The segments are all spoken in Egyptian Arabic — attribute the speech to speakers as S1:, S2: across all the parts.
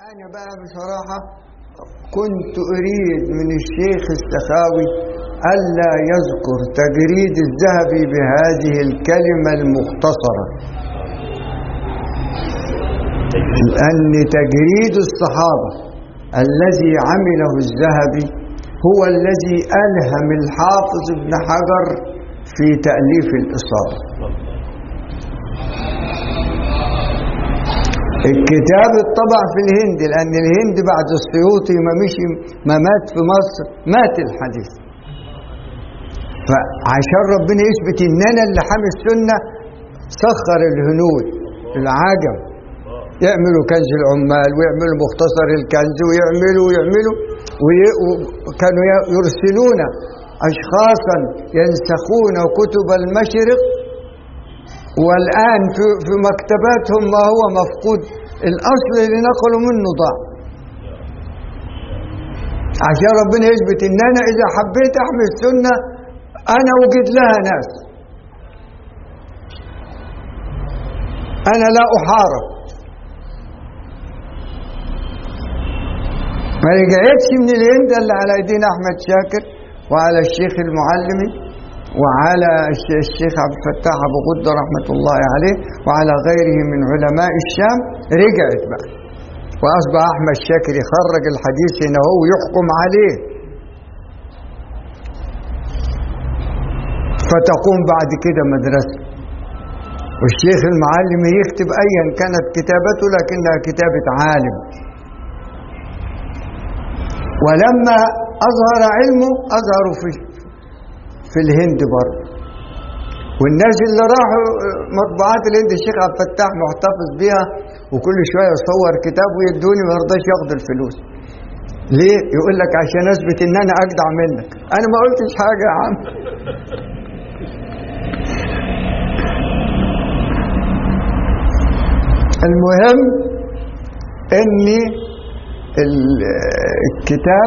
S1: أنا بقى بصراحة كنت أريد من الشيخ السخاوي ألا يذكر تجريد الذهبي بهذه الكلمة المختصرة لأن تجريد الصحابة الذي عمله الذهبي هو الذي ألهم الحافظ ابن حجر في تأليف الإصابة الكتاب اتطبع في الهند لأن الهند بعد السيوطي ما مشي ما مات في مصر مات الحديث فعشان ربنا يثبت ان انا اللي حامي السنه سخر الهنود العجم يعملوا كنز العمال ويعملوا مختصر الكنز ويعملوا ويعملوا وكانوا يرسلون اشخاصا ينسخون كتب المشرق والآن في, في مكتباتهم ما هو مفقود الأصل اللي نقلوا منه ضاع عشان ربنا يثبت إن أنا إذا حبيت أحمل السنة أنا أوجد لها ناس أنا لا أحارب ما رجعتش من الهند اللي على ايدينا احمد شاكر وعلى الشيخ المعلمي وعلى الشيخ عبد الفتاح ابو غده رحمه الله عليه وعلى غيره من علماء الشام رجعت بقى واصبح احمد شاكر يخرج الحديث هنا هو يحكم عليه فتقوم بعد كده مدرسه والشيخ المعلم يكتب ايا كانت كتابته لكنها كتابه عالم ولما اظهر علمه اظهروا في في الهند برضه والناس اللي راحوا مطبوعات الهند الشيخ عبد الفتاح محتفظ بيها وكل شويه يصور كتاب ويدوني ما يرضاش ياخد الفلوس ليه يقول لك عشان اثبت ان انا اجدع منك انا ما قلتش حاجه يا عم المهم اني الكتاب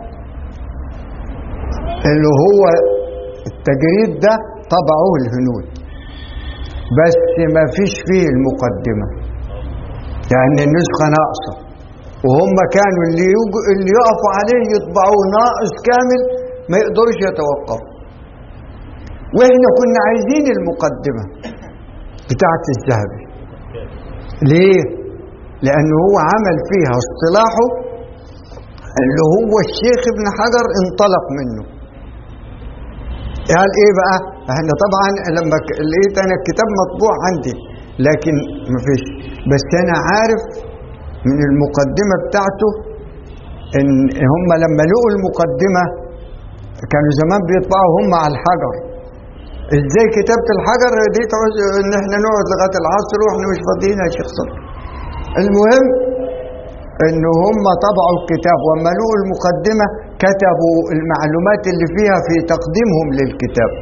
S1: اللي هو التجريد ده طبعوه الهنود بس ما فيش فيه المقدمة يعني النسخة ناقصة وهم كانوا اللي يج... اللي يقفوا عليه يطبعوه ناقص كامل ما يقدروش يتوقفوا واحنا كنا عايزين المقدمة بتاعت الذهبي ليه؟ لأنه هو عمل فيها اصطلاحه اللي هو الشيخ ابن حجر انطلق منه قال ايه بقى احنا طبعا لما لقيت انا الكتاب مطبوع عندي لكن مفيش بس انا عارف من المقدمة بتاعته ان هم لما لقوا المقدمة كانوا زمان بيطبعوا هم على الحجر ازاي كتابة الحجر دي تعوز ان احنا نقعد لغاية العصر واحنا مش فاضيين يا شيخ صبري المهم ان هم طبعوا الكتاب وما لقوا المقدمة كتبوا المعلومات اللي فيها في تقديمهم للكتاب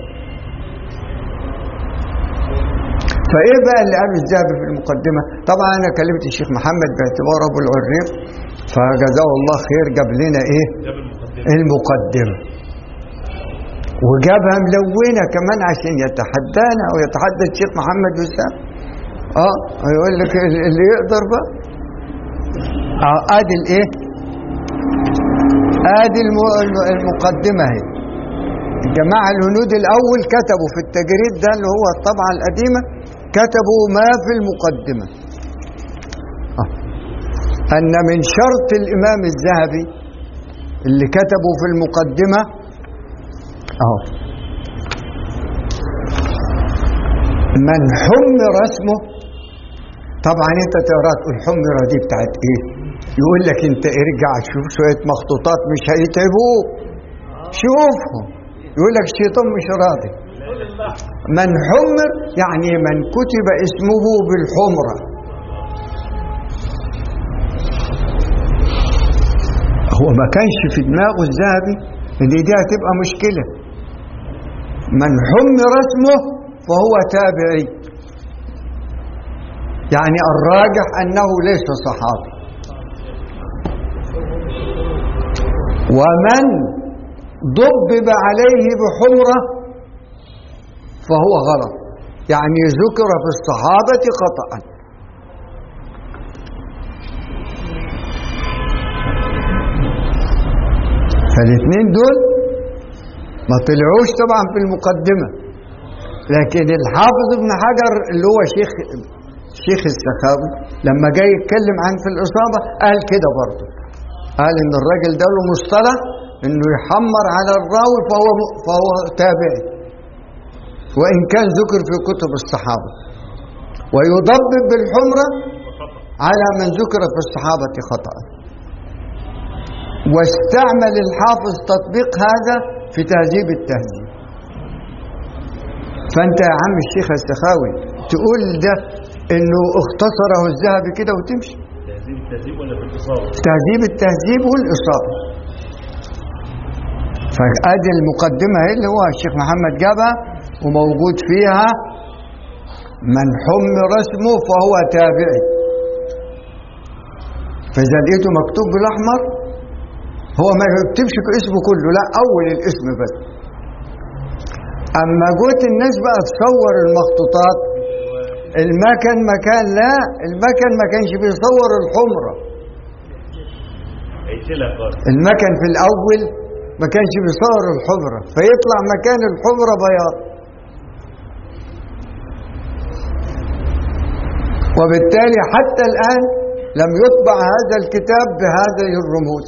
S1: فايه بقى اللي قالوا الذهبي في المقدمة طبعا انا كلمت الشيخ محمد باعتبار ابو العريق فجزاه الله خير جاب لنا ايه المقدمة وجابها ملونة كمان عشان يتحدانا ويتحدى الشيخ محمد وسام اه يقول لك اللي يقدر بقى اه ادي الايه ادي المقدمه اهي الجماعه الهنود الاول كتبوا في التجريد ده اللي هو الطبعه القديمه كتبوا ما في المقدمه آه. ان من شرط الامام الذهبي اللي كتبوا في المقدمه اهو من حمر اسمه طبعا انت تقرا تقول حمرة دي بتاعت ايه يقول لك انت ارجع شوف شوية مخطوطات مش هيتعبوك شوفهم يقول لك الشيطان مش راضي من حمر يعني من كتب اسمه بالحمرة هو ما كانش في دماغه الذهبي ان دي هتبقى مشكلة من حمر اسمه فهو تابعي يعني الراجح أنه ليس صحابي ومن ضبب عليه بحمرة فهو غلط يعني ذكر في الصحابة خطأ فالاثنين دول ما طلعوش طبعا في المقدمة لكن الحافظ ابن حجر اللي هو شيخ شيخ السخاوي لما جاي يتكلم عن في الإصابة قال كده برضه قال إن الراجل ده له مصطلح إنه يحمر على الراوي فهو فهو تابعي وإن كان ذكر في كتب الصحابة ويضبب بالحمرة على من ذكر في الصحابة خطأ واستعمل الحافظ تطبيق هذا في تهذيب التهذيب فانت يا عم الشيخ السخاوي تقول ده انه اختصره الذهبي كده وتمشي
S2: تهذيب التهذيب ولا في الاصابه؟
S1: تهذيب التهذيب والاصابه فادي المقدمه هي اللي هو الشيخ محمد جابها وموجود فيها من حمر اسمه فهو تابعي فاذا لقيته مكتوب بالاحمر هو ما يكتبش اسمه كله لا اول الاسم بس اما جوت الناس بقى تصور المخطوطات المكن مكان لا المكن ما كانش بيصور الحمرة
S2: هيشيلها خالص
S1: المكن في الاول ما كانش بيصور الحمرة فيطلع مكان الحمرة بياض وبالتالي حتى الآن لم يطبع هذا الكتاب بهذه الرموز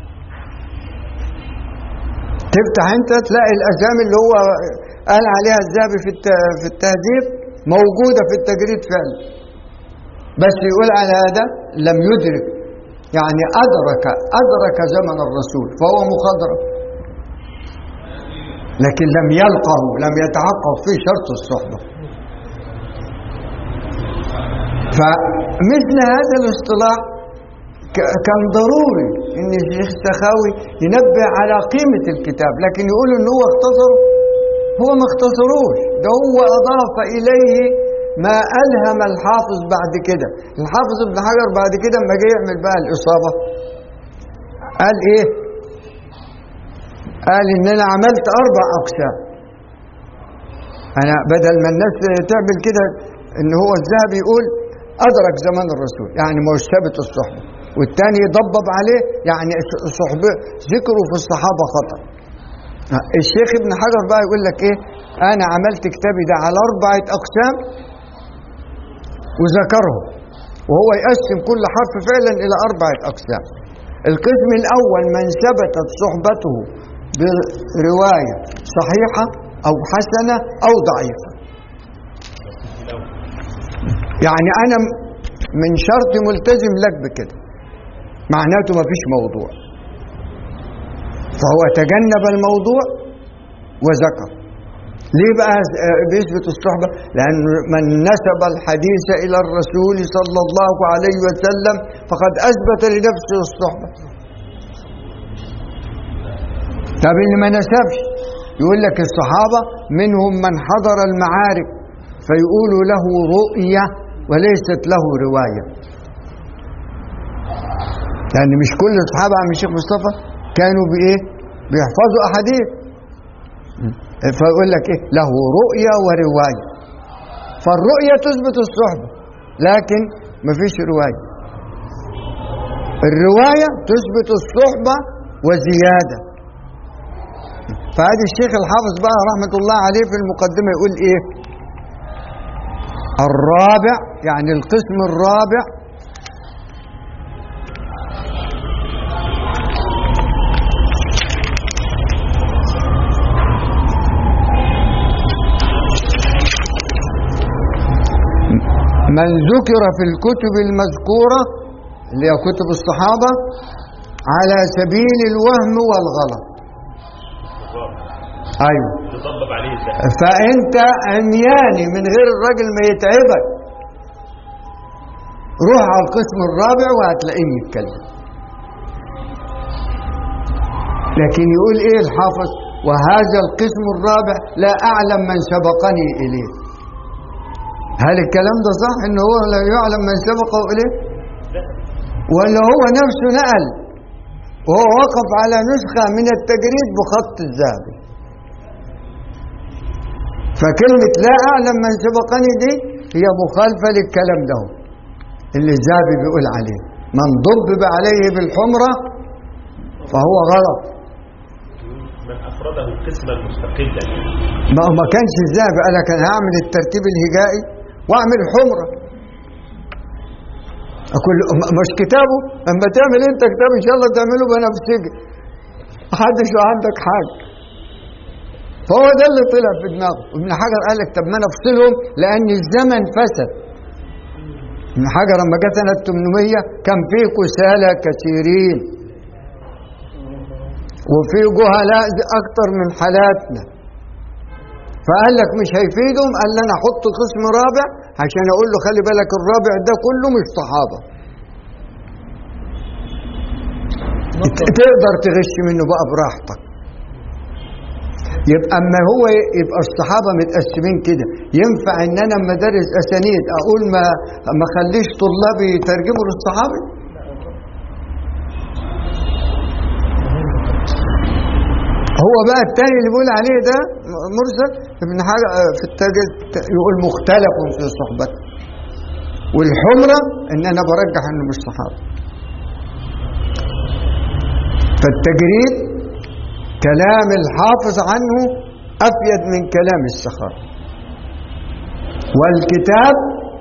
S1: تفتح انت تلاقي الاسامي اللي هو قال عليها الذهبي في الت- في التهذيب موجوده في التجريد فعلا بس يقول على هذا لم يدرك يعني ادرك ادرك زمن الرسول فهو مخضرم لكن لم يلقه لم يتحقق فيه شرط الصحبه فمثل هذا الاصطلاح ك- كان ضروري ان الشيخ السخاوي ينبه على قيمة الكتاب لكن يقول ان هو اختصره هو ما اختصروش ده هو اضاف اليه ما الهم الحافظ بعد كده الحافظ ابن حجر بعد كده لما جه يعمل بقى الاصابة قال ايه قال ان انا عملت اربع اقسام انا بدل ما الناس تعمل كده ان هو الذهبي يقول ادرك زمان الرسول يعني مش ثابت الصحبه والتاني يضبب عليه يعني صحبه ذكره في الصحابه خطا الشيخ ابن حجر بقى يقول لك ايه انا عملت كتابي ده على اربعه اقسام وذكرهم وهو يقسم كل حرف فعلا الى اربعه اقسام القسم الاول من ثبتت صحبته بروايه صحيحه او حسنه او ضعيفه يعني انا من شرط ملتزم لك بكده معناته ما فيش موضوع فهو تجنب الموضوع وذكر ليه بقى بيثبت الصحبة لأن من نسب الحديث إلى الرسول صلى الله عليه وسلم فقد أثبت لنفسه الصحبة طب اللي ما نسبش يقول لك الصحابة منهم من حضر المعارك فيقول له رؤية وليست له رواية لأن مش كل الصحابة عم الشيخ مصطفى كانوا بإيه بيحفظوا أحاديث فيقول لك إيه له رؤية ورواية فالرؤية تثبت الصحبة لكن مفيش رواية الرواية تثبت الصحبة وزيادة فهذا الشيخ الحافظ بقى رحمة الله عليه في المقدمة يقول إيه الرابع يعني القسم الرابع من ذكر في الكتب المذكورة اللي هي كتب الصحابة على سبيل الوهم والغلط أيوه
S2: تطبق عليه ازاي؟
S1: فانت عمياني من غير الراجل ما يتعبك روح على القسم الرابع وهتلاقيه يتكلم لكن يقول ايه الحافظ وهذا القسم الرابع لا اعلم من سبقني اليه هل الكلام ده صح ان هو لا يعلم من سبقه اليه
S2: لا
S1: ولا هو نفسه نقل وهو وقف على نسخة من التجريد بخط الذهبي فكلمة لا أعلم من سبقني دي هي مخالفة للكلام ده اللي الذهبي بيقول عليه من ضبب عليه بالحمرة فهو غلط
S2: من افرده قسما مستقلا
S1: ما هو ما كانش الذهبي قال لك انا هعمل الترتيب الهجائي واعمل حمره اقول له م- مش كتابه اما تعمل انت كتاب ان شاء الله تعمله بنفسجي محدش عندك حاجه فهو ده اللي طلع في دماغه ابن حجر قال لك طب ما انا افصلهم لان الزمن فسد ابن حجر لما جه سنه 800 كان فيه كسالى كثيرين وفي جهلاء اكتر من حالاتنا فقال لك مش هيفيدهم قال لي انا احط قسم رابع عشان اقول له خلي بالك الرابع ده كله مش صحابه ت- تقدر تغش منه بقى براحتك يبقى اما هو ي- يبقى الصحابه متقسمين كده ينفع ان انا اما ادرس اسانيد اقول ما ما اخليش طلابي يترجموا للصحابي هو بقى التاني اللي بيقول عليه ده مرسل ابن حاجة في التاج يقول مختلف في صحبته والحمرة ان انا برجح انه مش صحابي فالتجريد كلام الحافظ عنه افيد من كلام السخاوي والكتاب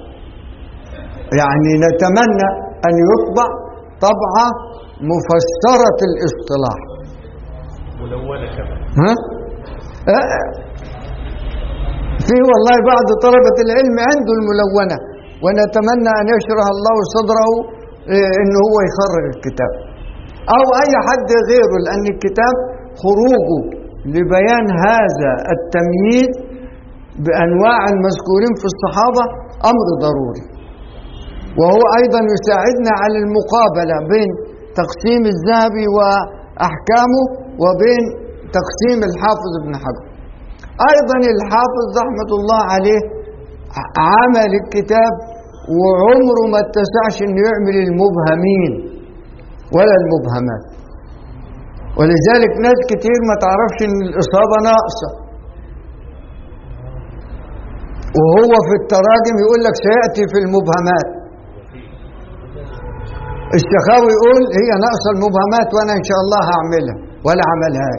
S1: يعني نتمنى ان يطبع طبعه مفسره الاصطلاح
S2: ملونه كمان
S1: ها؟ آه. في والله بعض طلبة العلم عنده الملونة ونتمنى أن يشرح الله صدره آه، إن هو يخرج الكتاب أو أي حد غيره لأن الكتاب خروجه لبيان هذا التمييز بأنواع المذكورين في الصحابة أمر ضروري وهو أيضا يساعدنا على المقابلة بين تقسيم الذهبي وأحكامه وبين تقسيم الحافظ ابن حجر أيضا الحافظ رحمة الله عليه ع- عمل الكتاب وعمره ما اتسعش انه يعمل المبهمين ولا المبهمات ولذلك ناس كتير ما تعرفش ان الإصابة ناقصة وهو في التراجم يقول لك سيأتي في المبهمات السخاوي يقول هي ناقصة المبهمات وأنا إن شاء الله هعملها ولا عملهاش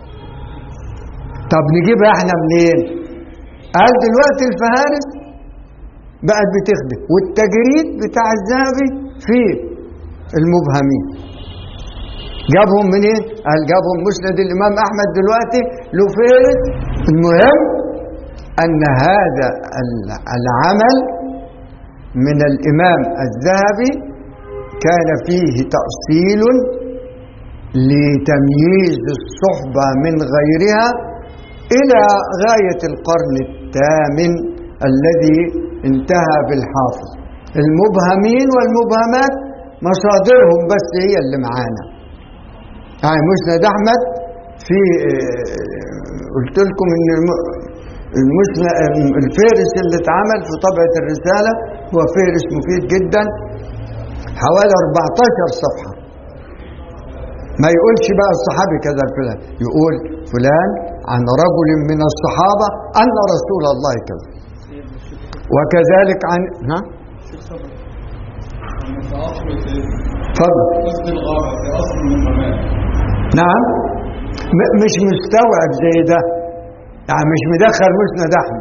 S1: طب نجيبها احنا منين قال دلوقتي الفهارس بقت بتخدم والتجريد بتاع الذهبي فيه المبهمين جابهم منين قال جابهم مسند الامام احمد دلوقتي له فهرس المهم ان هذا ال- العمل من الامام الذهبي كان فيه تاصيل لتمييز الصحبه من غيرها الى غايه القرن الثامن الذي انتهى بالحافظ المبهمين والمبهمات مصادرهم بس هي اللي معانا يعني مسند احمد في آه، قلت لكم ان الم- المسند الفهرس اللي اتعمل في طبعه الرساله هو فهرس مفيد جدا حوالي 14 صفحه ما يقولش بقى الصحابي كذا فلان يقول فلان عن رجل من الصحابه ان رسول الله كذا وكذلك عن ها اتفضل
S3: قصد الغابة في أصل المهمات
S1: نعم م- مش مستوعب زي ده يعني مش مدخل مسند احمد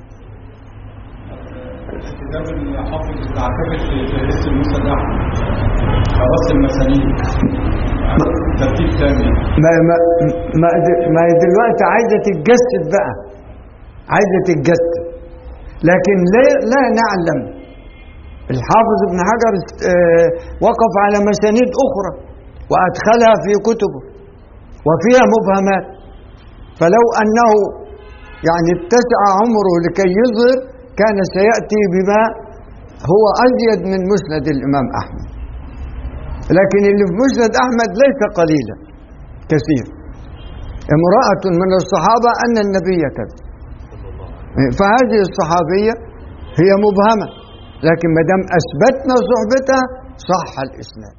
S3: الكتاب اللي حافظ تعتمد في في اسم موسى أحمد خلاص المسانيد ترتيب ثاني
S1: ما ما ما, د- ما هي دلوقتي عايزه تتجسد بقى عايزه تتجسد لكن لا لا نعلم الحافظ ابن حجر آه، وقف على مسانيد اخرى وادخلها في كتبه وفيها مبهمات فلو انه يعني اتسع عمره لكي يظهر كان سياتي بما هو ازيد من مسند الامام احمد لكن اللي في مسند احمد ليس قليلا كثير امراه من الصحابه ان النبي كذا فهذه الصحابيه هي مبهمه لكن ما دام اثبتنا صحبتها صح الاسناد